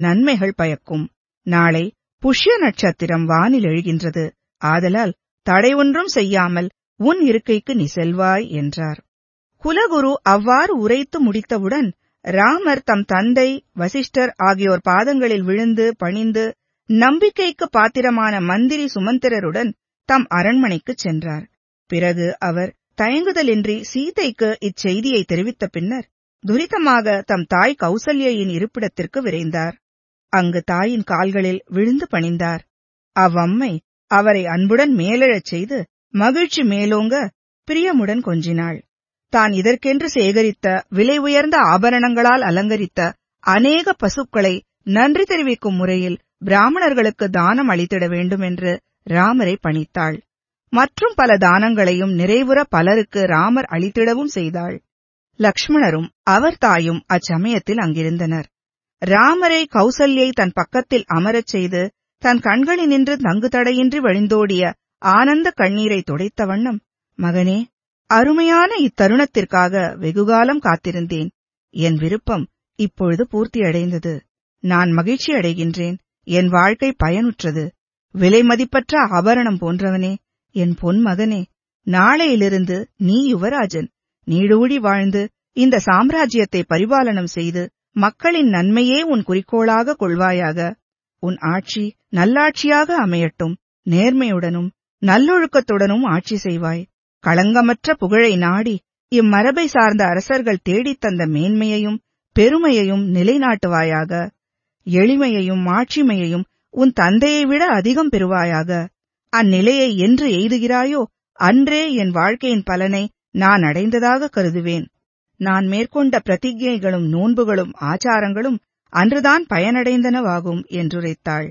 நன்மைகள் பயக்கும் நாளை புஷ்ய நட்சத்திரம் வானில் எழுகின்றது ஆதலால் தடை ஒன்றும் செய்யாமல் உன் இருக்கைக்கு நீ செல்வாய் என்றார் குலகுரு அவ்வாறு உரைத்து முடித்தவுடன் ராமர் தம் தந்தை வசிஷ்டர் ஆகியோர் பாதங்களில் விழுந்து பணிந்து நம்பிக்கைக்கு பாத்திரமான மந்திரி சுமந்திரருடன் தம் அரண்மனைக்குச் சென்றார் பிறகு அவர் தயங்குதலின்றி சீதைக்கு இச்செய்தியை தெரிவித்த பின்னர் துரிதமாக தம் தாய் கௌசல்யின் இருப்பிடத்திற்கு விரைந்தார் அங்கு தாயின் கால்களில் விழுந்து பணிந்தார் அவ்வம்மை அவரை அன்புடன் மேலெழச் செய்து மகிழ்ச்சி மேலோங்க பிரியமுடன் கொஞ்சினாள் தான் இதற்கென்று சேகரித்த விலை உயர்ந்த ஆபரணங்களால் அலங்கரித்த அநேக பசுக்களை நன்றி தெரிவிக்கும் முறையில் பிராமணர்களுக்கு தானம் அளித்திட வேண்டும் என்று ராமரை பணித்தாள் மற்றும் பல தானங்களையும் நிறைவுற பலருக்கு ராமர் அளித்திடவும் செய்தாள் லக்ஷ்மணரும் அவர் தாயும் அச்சமயத்தில் அங்கிருந்தனர் ராமரை கௌசல்யை தன் பக்கத்தில் அமரச் செய்து தன் கண்களினின்று தங்கு தடையின்றி வழிந்தோடிய ஆனந்த கண்ணீரை துடைத்த வண்ணம் மகனே அருமையான இத்தருணத்திற்காக வெகுகாலம் காத்திருந்தேன் என் விருப்பம் இப்பொழுது பூர்த்தியடைந்தது நான் மகிழ்ச்சி அடைகின்றேன் என் வாழ்க்கை பயனுற்றது விலை மதிப்பற்ற ஆபரணம் போன்றவனே என் பொன் மகனே நாளையிலிருந்து நீ யுவராஜன் நீடூழி வாழ்ந்து இந்த சாம்ராஜ்யத்தை பரிபாலனம் செய்து மக்களின் நன்மையே உன் குறிக்கோளாக கொள்வாயாக உன் ஆட்சி நல்லாட்சியாக அமையட்டும் நேர்மையுடனும் நல்லொழுக்கத்துடனும் ஆட்சி செய்வாய் களங்கமற்ற புகழை நாடி இம்மரபை சார்ந்த அரசர்கள் தேடித் தந்த மேன்மையையும் பெருமையையும் நிலைநாட்டுவாயாக எளிமையையும் மாட்சிமையையும் உன் தந்தையை விட அதிகம் பெறுவாயாக அந்நிலையை என்று எய்துகிறாயோ அன்றே என் வாழ்க்கையின் பலனை நான் அடைந்ததாக கருதுவேன் நான் மேற்கொண்ட பிரதிஜைகளும் நோன்புகளும் ஆச்சாரங்களும் அன்றுதான் பயனடைந்தனவாகும் என்றுரைத்தாள்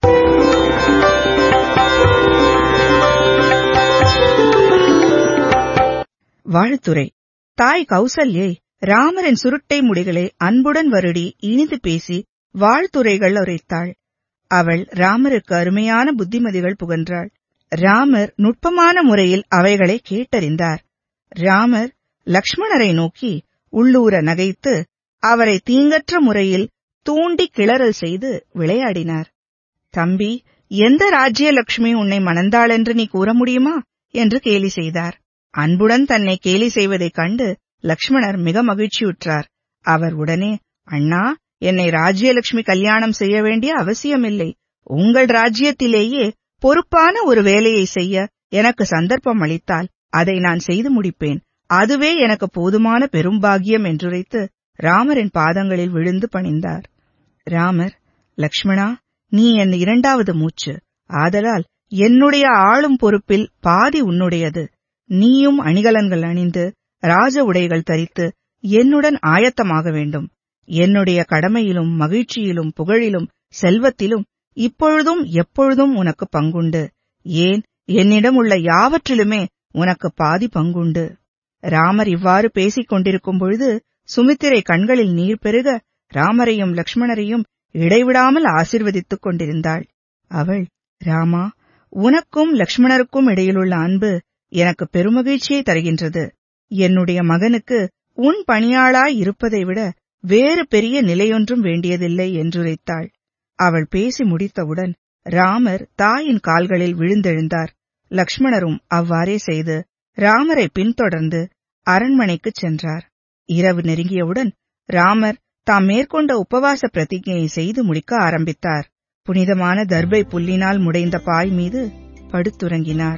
வாழ்த்துரை தாய் கௌசல்யை ராமரின் சுருட்டை முடிகளை அன்புடன் வருடி இனிது பேசி வாழ்த்துரைகள் உரைத்தாள் அவள் ராமருக்கு அருமையான புத்திமதிகள் புகன்றாள் ராமர் நுட்பமான முறையில் அவைகளை கேட்டறிந்தார் ராமர் லக்ஷ்மணரை நோக்கி உள்ளூர நகைத்து அவரை தீங்கற்ற முறையில் தூண்டி கிளறல் செய்து விளையாடினார் தம்பி எந்த ராஜ்யலட்சுமி உன்னை மணந்தாளென்று நீ கூற முடியுமா என்று கேலி செய்தார் அன்புடன் தன்னை கேலி செய்வதைக் கண்டு லக்ஷ்மணர் மிக மகிழ்ச்சியுற்றார் அவர் உடனே அண்ணா என்னை ராஜ்யலட்சுமி கல்யாணம் செய்ய வேண்டிய அவசியமில்லை உங்கள் ராஜ்யத்திலேயே பொறுப்பான ஒரு வேலையை செய்ய எனக்கு சந்தர்ப்பம் அளித்தால் அதை நான் செய்து முடிப்பேன் அதுவே எனக்கு போதுமான பெரும்பாகியம் என்றுரைத்து ராமரின் பாதங்களில் விழுந்து பணிந்தார் ராமர் லக்ஷ்மணா நீ என் இரண்டாவது மூச்சு ஆதலால் என்னுடைய ஆளும் பொறுப்பில் பாதி உன்னுடையது நீயும் அணிகலன்கள் அணிந்து ராஜ உடைகள் தரித்து என்னுடன் ஆயத்தமாக வேண்டும் என்னுடைய கடமையிலும் மகிழ்ச்சியிலும் புகழிலும் செல்வத்திலும் இப்பொழுதும் எப்பொழுதும் உனக்கு பங்குண்டு ஏன் என்னிடம் உள்ள யாவற்றிலுமே உனக்கு பாதி பங்குண்டு ராமர் இவ்வாறு பேசிக் கொண்டிருக்கும் பொழுது சுமித்திரை கண்களில் நீர் பெருக ராமரையும் லக்ஷ்மணரையும் இடைவிடாமல் ஆசிர்வதித்துக் கொண்டிருந்தாள் அவள் ராமா உனக்கும் லக்ஷ்மணருக்கும் இடையிலுள்ள அன்பு எனக்கு பெருமகிழ்ச்சியை தருகின்றது என்னுடைய மகனுக்கு உன் பணியாளாய் இருப்பதை விட வேறு பெரிய நிலையொன்றும் வேண்டியதில்லை என்றுரைத்தாள் அவள் பேசி முடித்தவுடன் ராமர் தாயின் கால்களில் விழுந்தெழுந்தார் லக்ஷ்மணரும் அவ்வாறே செய்து ராமரை பின்தொடர்ந்து அரண்மனைக்குச் சென்றார் இரவு நெருங்கியவுடன் ராமர் தாம் மேற்கொண்ட உபவாச பிரதிஜையை செய்து முடிக்க ஆரம்பித்தார் புனிதமான தர்பை புல்லினால் முடைந்த பாய் மீது படுத்துறங்கினார்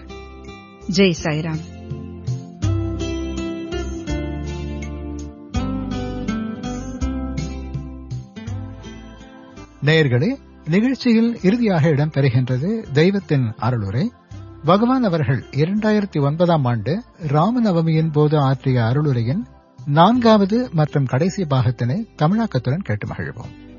ஜெய் சாய்ராம் நேயர்களே நிகழ்ச்சியில் இறுதியாக இடம்பெறுகின்றது தெய்வத்தின் அருளுரை பகவான் அவர்கள் இரண்டாயிரத்தி ஒன்பதாம் ஆண்டு ராமநவமியின் போது ஆற்றிய அருளுரையின் நான்காவது மற்றும் கடைசி பாகத்தினை தமிழாக்கத்துடன் கேட்டு மகிழ்வோம்